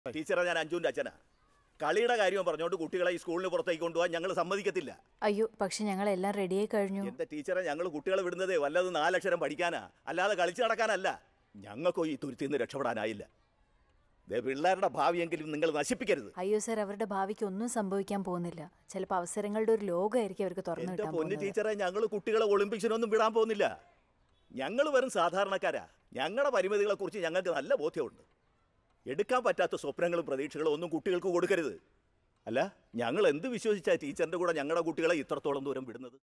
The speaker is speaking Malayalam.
ടീച്ചറെ ഞാൻ അഞ്ജുവിൻ്റെ അച്ഛനാ കളിയുടെ കാര്യം പറഞ്ഞുകൊണ്ട് കുട്ടികളെ ഈ സ്കൂളിന് പുറത്തേക്ക് കൊണ്ടുപോകാൻ ഞങ്ങൾ സമ്മതിക്കത്തില്ല അയ്യോ പക്ഷെ ഞങ്ങളെല്ലാം റെഡിയായി കഴിഞ്ഞു എന്റെ ടീച്ചറെ ഞങ്ങൾ കുട്ടികളെ വിടുന്നതേ വല്ലത് നാലക്ഷരം പഠിക്കാനാ അല്ലാതെ കളിച്ചു നടക്കാനല്ല ഞങ്ങൾക്കോ ഈ തുരുത്തിൽ നിന്ന് രക്ഷപ്പെടാനായില്ല ദേ പിള്ളേരുടെ ഭാവിയെങ്കിലും നിങ്ങൾ നശിപ്പിക്കരുത് അയ്യോ സർ അവരുടെ ഭാവിക്ക് ഒന്നും സംഭവിക്കാൻ പോകുന്നില്ല ചിലപ്പോൾ അവസരങ്ങളുടെ ഒരു ലോകമായിരിക്കും അവർക്ക് തുറന്നു എന്റെ കിട്ടാൻ പൊന്നു പോകുന്നത് ടീച്ചറെ ഞങ്ങൾ കുട്ടികളെ ഒളിമ്പിക്സിനൊന്നും വിടാൻ പോകുന്നില്ല ഞങ്ങൾ വെറും സാധാരണക്കാരാ ഞങ്ങളുടെ പരിമിതികളെ കുറിച്ച് ഞങ്ങൾക്ക് നല്ല ബോധ്യമുണ്ട് എടുക്കാൻ പറ്റാത്ത സ്വപ്നങ്ങളും പ്രതീക്ഷകളും ഒന്നും കുട്ടികൾക്ക് കൊടുക്കരുത് അല്ല ഞങ്ങൾ എന്ത് വിശ്വസിച്ചാ ടീച്ചറിന്റെ കൂടെ ഞങ്ങളുടെ കുട്ടികളെ ഇത്രത്തോളം ദൂരം വിടുന്നത്